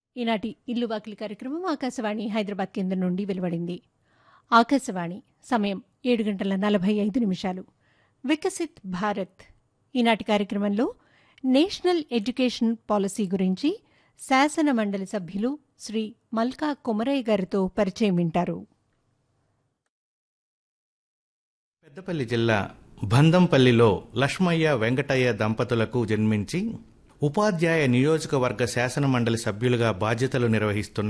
ఈనాటి ఇల్లు వాకిలి కార్యక్రమం ఆకాశవాణి హైదరాబాద్ కేంద్రం నుండి వెలువడింది ఆకాశవాణి సమయం ఏడు గంటల నలభై ఐదు నిమిషాలు వికసిత్ భారత్ ఈనాటి కార్యక్రమంలో నేషనల్ ఎడ్యుకేషన్ పాలసీ గురించి శాసన మండలి సభ్యులు శ్రీ మల్కా కొమరయ్య గారితో పరిచయం వింటారు పెద్దపల్లి జిల్లా బందంపల్లిలో లక్ష్మయ్య వెంకటయ్య దంపతులకు జన్మించి ఉపాధ్యాయ నియోజకవర్గ శాసన మండలి సభ్యులుగా బాధ్యతలు నిర్వహిస్తున్న